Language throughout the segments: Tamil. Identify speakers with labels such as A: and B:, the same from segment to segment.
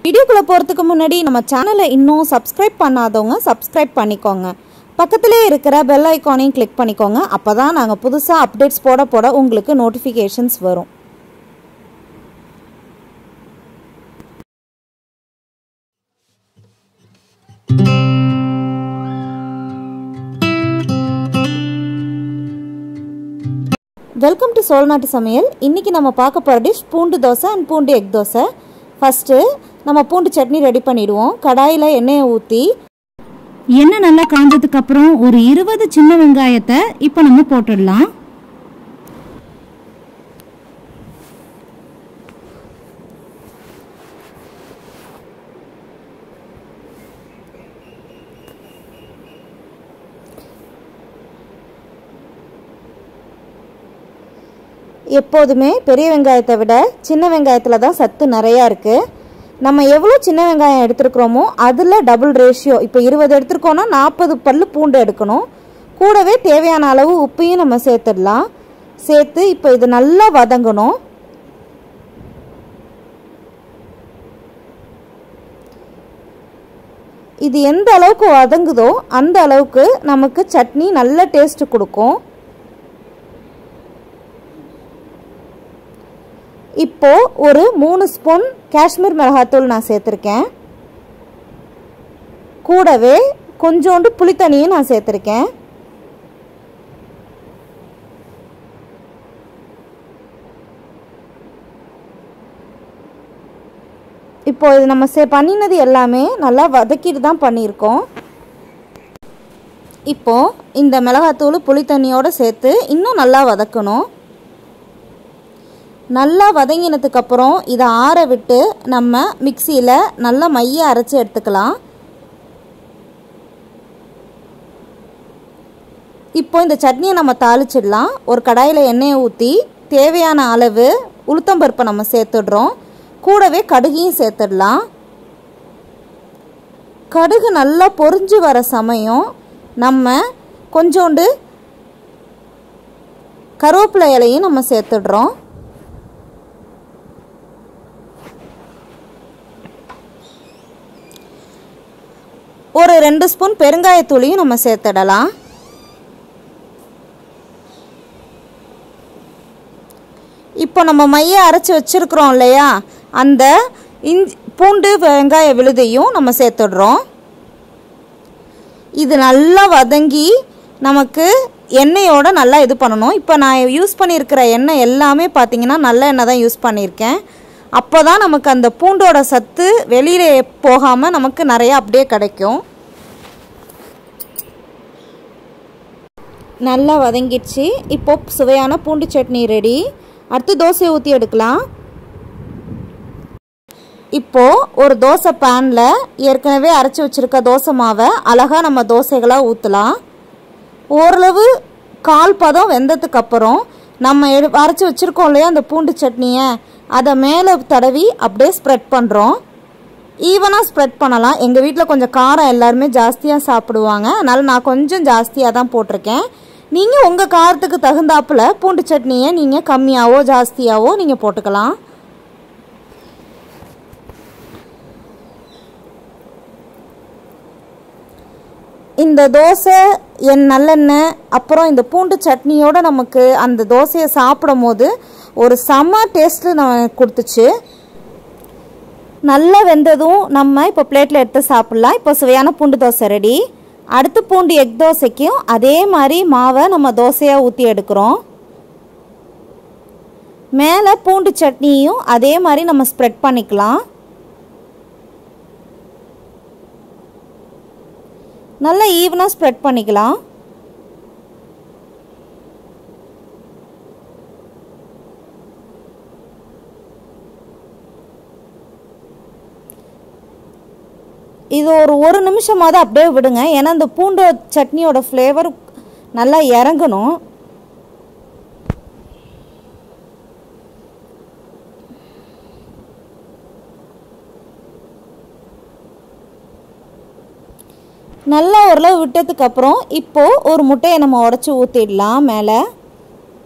A: வீடியோக்குள்ளே போகிறதுக்கு முன்னாடி நம்ம சேனலை இன்னும் சப்ஸ்கிரைப் பண்ணாதவங்க சப்ஸ்கிரைப் பண்ணிக்கோங்க பக்கத்திலே இருக்கிற பெல் ஐக்கானையும் கிளிக் பண்ணிக்கோங்க அப்போ தான் நாங்கள் புதுசாக அப்டேட்ஸ் போட போட உங்களுக்கு நோட்டிஃபிகேஷன்ஸ் வரும் வெல்கம் டு சோல்நாட்டு சமையல் இன்றைக்கி நம்ம பார்க்க போகிற டிஷ் பூண்டு தோசை அண்ட் பூண்டு எக் தோசை ஃபஸ்ட்டு நம்ம பூண்டு சட்னி ரெடி பண்ணிடுவோம் கடாயில் எண்ணெயை ஊற்றி
B: எண்ணெய் நல்லா காஞ்சதுக்கு அப்புறம் ஒரு இருபது சின்ன வெங்காயத்தை இப்போ நம்ம போட்டுடலாம்
A: எப்போதுமே பெரிய வெங்காயத்தை விட சின்ன வெங்காயத்தில் தான் சத்து நிறையா இருக்குது நம்ம எவ்வளோ சின்ன வெங்காயம் எடுத்துருக்குறோமோ அதில் டபுள் ரேஷியோ இப்போ இருபது எடுத்துருக்கோன்னா நாற்பது பல் பூண்டு எடுக்கணும் கூடவே தேவையான அளவு உப்பையும் நம்ம சேர்த்துடலாம் சேர்த்து இப்போ இது நல்லா வதங்கணும் இது எந்த அளவுக்கு வதங்குதோ அந்த அளவுக்கு நமக்கு சட்னி நல்ல டேஸ்ட் கொடுக்கும் இப்போ ஒரு மூணு ஸ்பூன் காஷ்மீர் மிளகாத்தூள் நான் சேர்த்துருக்கேன் கூடவே கொஞ்சோண்டு புளித்தண்ணியும் நான் சேர்த்துருக்கேன் இப்போ இது நம்ம சே பண்ணினது எல்லாமே நல்லா வதக்கிட்டு தான் பண்ணியிருக்கோம் இப்போ இந்த மிளகாத்தூள் புளித்தண்ணியோடு சேர்த்து இன்னும் நல்லா வதக்கணும் நல்லா வதங்கினதுக்கப்புறம் இதை ஆற விட்டு நம்ம மிக்சியில் நல்லா மைய அரைச்சி எடுத்துக்கலாம் இப்போ இந்த சட்னியை நம்ம தாளிச்சிடலாம் ஒரு கடாயில் எண்ணெயை ஊற்றி தேவையான அளவு உளுத்தம்பருப்பை நம்ம சேர்த்துடுறோம் கூடவே கடுகையும் சேர்த்துடலாம் கடுகு நல்லா பொறிஞ்சு வர சமயம் நம்ம கொஞ்சோண்டு கருவேப்பிலை இலையும் நம்ம சேர்த்துடுறோம் ஒரு ரெண்டு ஸ்பூன் பெருங்காயத்தூளியும் நம்ம சேர்த்துடலாம் இப்போ நம்ம மைய அரைச்சி வச்சுருக்குறோம் இல்லையா அந்த இஞ்சி பூண்டு வெங்காய விழுதையும் நம்ம சேர்த்துடுறோம் இது நல்லா வதங்கி நமக்கு எண்ணெயோட நல்லா இது பண்ணணும் இப்போ நான் யூஸ் பண்ணியிருக்கிற எண்ணெய் எல்லாமே பார்த்தீங்கன்னா நல்ல எண்ணெய் தான் யூஸ் பண்ணியிருக்கேன் அப்போ தான் நமக்கு அந்த பூண்டோட சத்து வெளியில் போகாமல் நமக்கு நிறையா அப்படியே கிடைக்கும் நல்லா வதங்கிடுச்சு இப்போ சுவையான பூண்டு சட்னி ரெடி அடுத்து தோசையை ஊற்றி எடுக்கலாம் இப்போது ஒரு தோசை பேனில் ஏற்கனவே அரைச்சி வச்சுருக்க தோசை மாவை அழகாக நம்ம தோசைகளாக ஊற்றலாம் ஓரளவு கால் பதம் வெந்ததுக்கு அப்புறம் நம்ம எடு அரைச்சி வச்சுருக்கோம் இல்லையா அந்த பூண்டு சட்னியை அதை மேலே தடவி அப்படியே ஸ்ப்ரெட் பண்ணுறோம் ஈவனாக ஸ்ப்ரெட் பண்ணலாம் எங்கள் வீட்டில் கொஞ்சம் காரம் எல்லாருமே ஜாஸ்தியாக சாப்பிடுவாங்க அதனால் நான் கொஞ்சம் ஜாஸ்தியாக தான் போட்டிருக்கேன் நீங்கள் உங்கள் காரத்துக்கு தகுந்தாப்பில் பூண்டு சட்னியை நீங்கள் கம்மியாகவோ ஜாஸ்தியாகவோ நீங்கள் போட்டுக்கலாம் இந்த தோசை என் நல்லெண்ணெய் அப்புறம் இந்த பூண்டு சட்னியோட நமக்கு அந்த தோசையை சாப்பிடும் போது ஒரு செம்ம டேஸ்ட்டு நான் கொடுத்துச்சு நல்லா வெந்ததும் நம்ம இப்போ பிளேட்டில் எடுத்து சாப்பிட்லாம் இப்போ சுவையான பூண்டு தோசை ரெடி அடுத்து பூண்டு எக் தோசைக்கும் அதே மாதிரி மாவை நம்ம தோசையாக ஊற்றி எடுக்கிறோம் மேலே பூண்டு சட்னியும் அதே மாதிரி நம்ம ஸ்ப்ரெட் பண்ணிக்கலாம் நல்லா ஈவனாக ஸ்ப்ரெட் பண்ணிக்கலாம் இது ஒரு ஒரு நிமிஷமாவது அப்படியே விடுங்க ஏன்னா இந்த பூண்டு சட்னியோட ஃப்ளேவர் நல்லா இறங்கணும் நல்லா ஓரளவு விட்டதுக்கப்புறம் இப்போது ஒரு முட்டையை நம்ம உடச்சி ஊற்றிடலாம் மேலே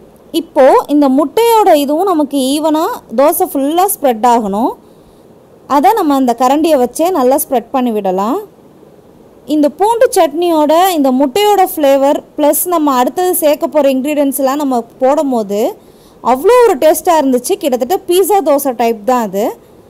A: இப்போது இந்த முட்டையோட இதுவும் நமக்கு ஈவனாக தோசை ஃபுல்லாக ஸ்ப்ரெட் ஆகணும் அதை நம்ம அந்த கரண்டியை வச்சே நல்லா ஸ்ப்ரெட் பண்ணி விடலாம் இந்த பூண்டு சட்னியோட இந்த முட்டையோட ஃப்ளேவர் ப்ளஸ் நம்ம அடுத்தது சேர்க்க போகிற இன்க்ரீடியன்ஸ்லாம் நம்ம போடும் போது அவ்வளோ ஒரு டேஸ்ட்டாக இருந்துச்சு கிட்டத்தட்ட பீஸா தோசை டைப் தான் அது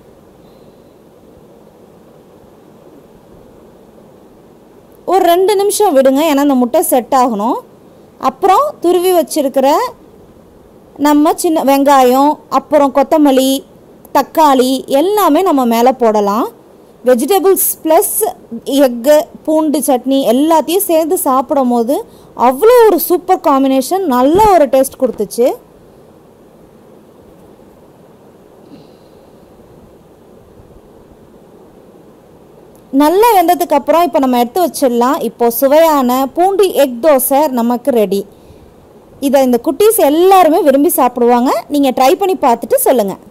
A: ஒரு ரெண்டு நிமிஷம் விடுங்க ஏன்னா அந்த முட்டை செட் ஆகணும் அப்புறம் துருவி வச்சிருக்கிற நம்ம சின்ன வெங்காயம் அப்புறம் கொத்தமல்லி தக்காளி எல்லாமே நம்ம மேலே போடலாம் வெஜிடபிள்ஸ் ப்ளஸ் எக்கு பூண்டு சட்னி எல்லாத்தையும் சேர்ந்து சாப்பிடும் போது அவ்வளோ ஒரு சூப்பர் காம்பினேஷன் நல்ல ஒரு டேஸ்ட் கொடுத்துச்சு நல்லா வெந்ததுக்கு அப்புறம் இப்போ நம்ம எடுத்து வச்சிடலாம் இப்போ சுவையான பூண்டு எக் தோசை நமக்கு ரெடி இதை இந்த குட்டீஸ் எல்லாருமே விரும்பி சாப்பிடுவாங்க நீங்கள் ட்ரை பண்ணி பார்த்துட்டு சொல்லுங்கள்